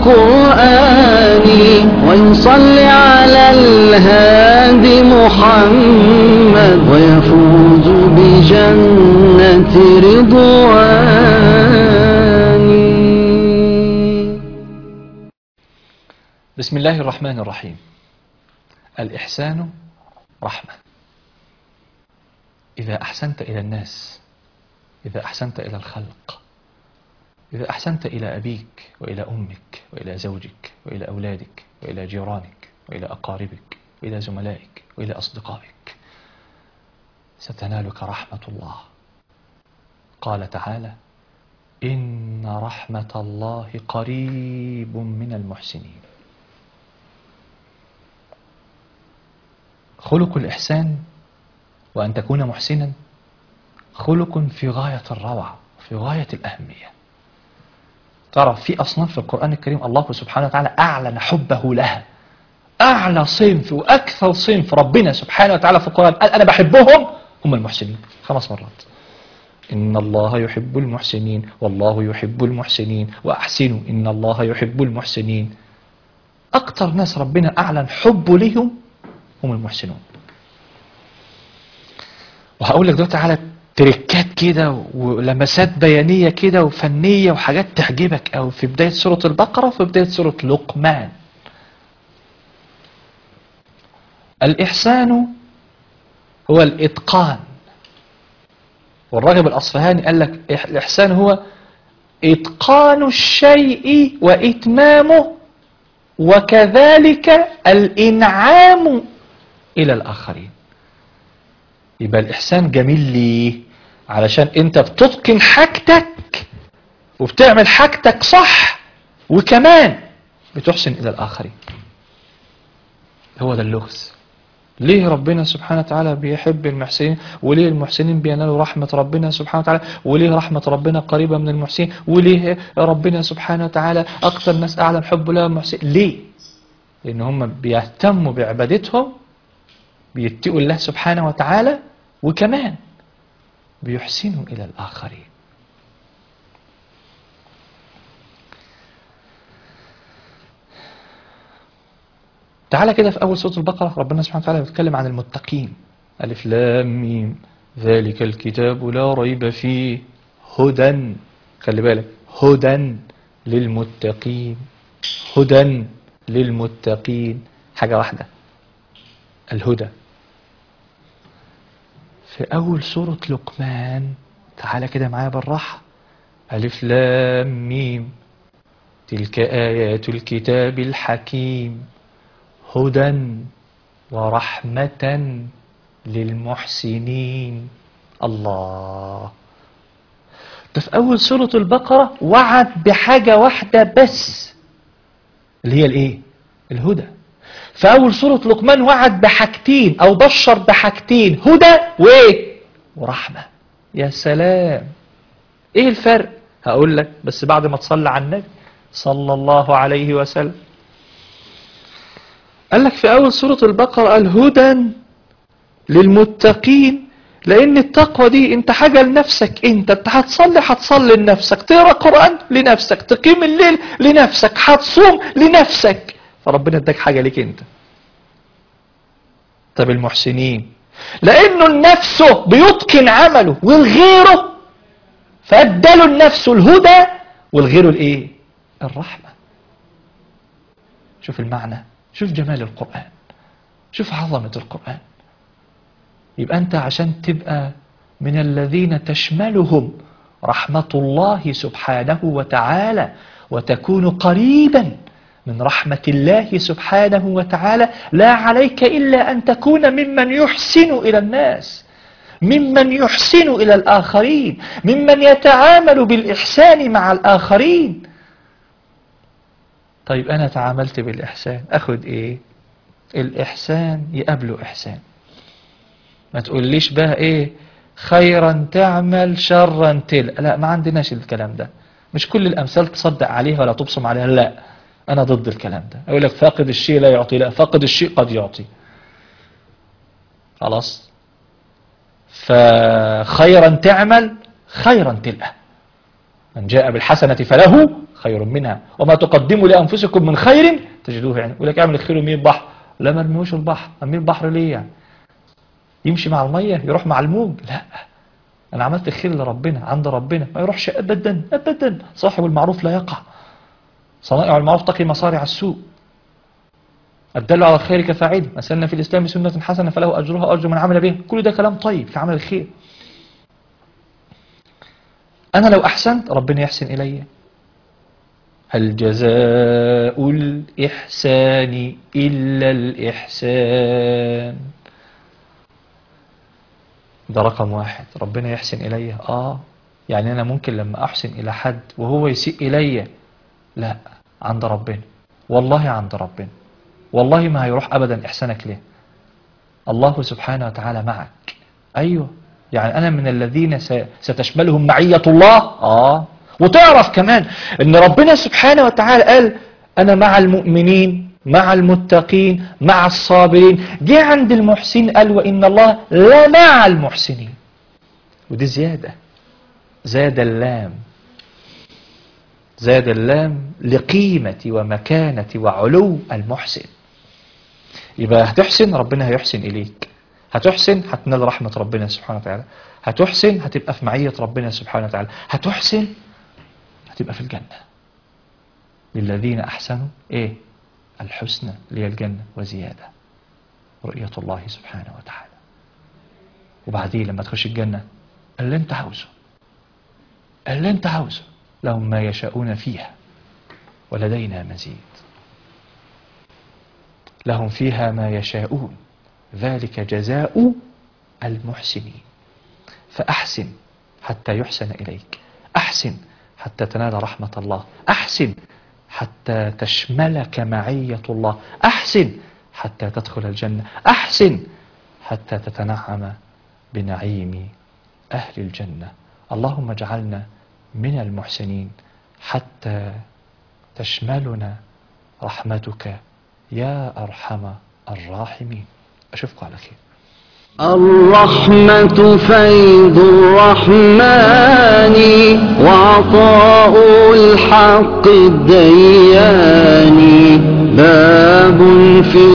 القرآن ويصلي على الهادي محمد ويفوز بجنة رضوان بسم الله الرحمن الرحيم الإحسان رحمة إذا أحسنت إلى الناس إذا أحسنت إلى الخلق إذا أحسنت إلى أبيك وإلى أمك وإلى زوجك وإلى أولادك وإلى جيرانك وإلى أقاربك وإلى زملائك وإلى أصدقائك ستنالك رحمة الله قال تعالى إن رحمة الله قريب من المحسنين خلق الإحسان وأن تكون محسنا خلق في غاية الروعة في غاية الأهمية ترى في أصناف في القرآن الكريم الله سبحانه وتعالى أعلن حبه لها أعلى صنف وأكثر صنف ربنا سبحانه وتعالى في القرآن قال أنا بحبهم هم المحسنين خمس مرات إن الله يحب المحسنين والله يحب المحسنين وأحسنوا إن الله يحب المحسنين أكثر ناس ربنا أعلن حبه لهم هم المحسنون وهقول لك دلوقتي على تريكات كده ولمسات بيانية كده وفنية وحاجات تعجبك أو في بداية سورة البقرة وفي بداية سورة لقمان الإحسان هو الإتقان والراغب الأصفهاني قال لك الإحسان هو إتقان الشيء وإتمامه وكذلك الإنعام إلى الآخرين يبقى الإحسان جميل ليه علشان أنت بتتقن حاجتك وبتعمل حاجتك صح وكمان بتحسن إلى الآخرين هو ده اللغز ليه ربنا سبحانه وتعالى بيحب المحسنين وليه المحسنين بينالوا رحمة ربنا سبحانه وتعالى وليه رحمة ربنا قريبة من المحسنين وليه ربنا سبحانه وتعالى أكثر الناس أعلم حب لها المحسنين ليه لأن هم بيهتموا بعبادتهم بيتقوا الله سبحانه وتعالى وكمان بيحسنوا إلى الآخرين تعالى كده في أول سورة البقرة ربنا سبحانه وتعالى بيتكلم عن المتقين ألف لام ميم ذلك الكتاب لا ريب فيه هدى خلي بالك هدى للمتقين هدى للمتقين حاجة واحدة الهدى في أول سورة لقمان تعالى كده معايا بالراحة ألف لام ميم تلك آيات الكتاب الحكيم هدى ورحمة للمحسنين الله ده في أول سورة البقرة وعد بحاجة واحدة بس اللي هي الإيه؟ الهدى في أول سورة لقمان وعد بحاجتين أو بشر بحاجتين هدى وإيه؟ ورحمة يا سلام إيه الفرق؟ هقول لك بس بعد ما تصلي على النبي صلى الله عليه وسلم قال لك في أول سورة البقرة قال هدى للمتقين لأن التقوى دي أنت حاجة لنفسك أنت أنت هتصلي هتصلي لنفسك تقرأ قرآن لنفسك تقيم الليل لنفسك هتصوم لنفسك فربنا اداك حاجة ليك أنت طب المحسنين لأنه لنفسه بيتقن عمله والغيره فأداله لنفسه الهدى والغيره الإيه؟ الرحمة شوف المعنى شوف جمال القرآن شوف عظمة القرآن يبقى أنت عشان تبقى من الذين تشملهم رحمة الله سبحانه وتعالى وتكون قريبا من رحمة الله سبحانه وتعالى لا عليك إلا أن تكون ممن يحسن إلى الناس ممن يحسن إلى الآخرين ممن يتعامل بالإحسان مع الآخرين طيب أنا تعاملت بالإحسان أخد إيه الإحسان يقابله إحسان ما تقوليش بقى إيه خيرا تعمل شرا تل لا ما عندناش الكلام ده مش كل الأمثال تصدق عليها ولا تبصم عليها لا أنا ضد الكلام ده أقول لك فاقد الشيء لا يعطي لا فاقد الشيء قد يعطي خلاص فخيرا تعمل خيرا تلقى من جاء بالحسنة فله خير منها وما تقدموا لأنفسكم من خير تجدوه يعني يقول لك اعمل الخير ومين البحر لا ما ارميهوش البحر ارميه البحر ليه يعني يمشي مع المية يروح مع الموج لا انا عملت خير لربنا عند ربنا ما يروحش ابدا ابدا صاحب المعروف لا يقع صنائع المعروف تقي مصارع السوء الدل على الخير كفاعله مثلنا في الإسلام سنة حسنة فله أجرها أجر من عمل به كل ده كلام طيب في عمل الخير أنا لو أحسنت ربنا يحسن إلي هل جزاء الإحسان إلا الإحسان ده رقم واحد ربنا يحسن إلي آه يعني أنا ممكن لما أحسن إلى حد وهو يسيء إلي لا عند ربنا والله عند ربنا والله ما هيروح أبدا إحسانك ليه الله سبحانه وتعالى معك أيوه يعني أنا من الذين س- ستشملهم معية الله آه وتعرف كمان أن ربنا سبحانه وتعالى قال أنا مع المؤمنين مع المتقين مع الصابرين جه عند المحسنين قال وإن الله لمع المحسنين ودي زيادة زاد اللام زاد اللام لقيمة ومكانة وعلو المحسن يبقى هتحسن ربنا هيحسن إليك هتحسن هتنال رحمة ربنا سبحانه وتعالى هتحسن هتبقى في معية ربنا سبحانه وتعالى هتحسن هتبقى في الجنة للذين أحسنوا إيه الحسنى اللي هي الجنة وزيادة رؤية الله سبحانه وتعالى وبعدين لما تخش الجنة اللي انت عاوزه اللي انت عاوزه لهم ما يشاءون فيها ولدينا مزيد لهم فيها ما يشاءون ذلك جزاء المحسنين فأحسن حتى يحسن إليك أحسن حتى تنال رحمة الله أحسن حتى تشملك معية الله أحسن حتى تدخل الجنة أحسن حتى تتنعم بنعيم أهل الجنة اللهم اجعلنا من المحسنين حتى تشملنا رحمتك يا أرحم الراحمين أشوفكم على خير الرحمة فيض الرحمن وعطاء الحق الديان باب في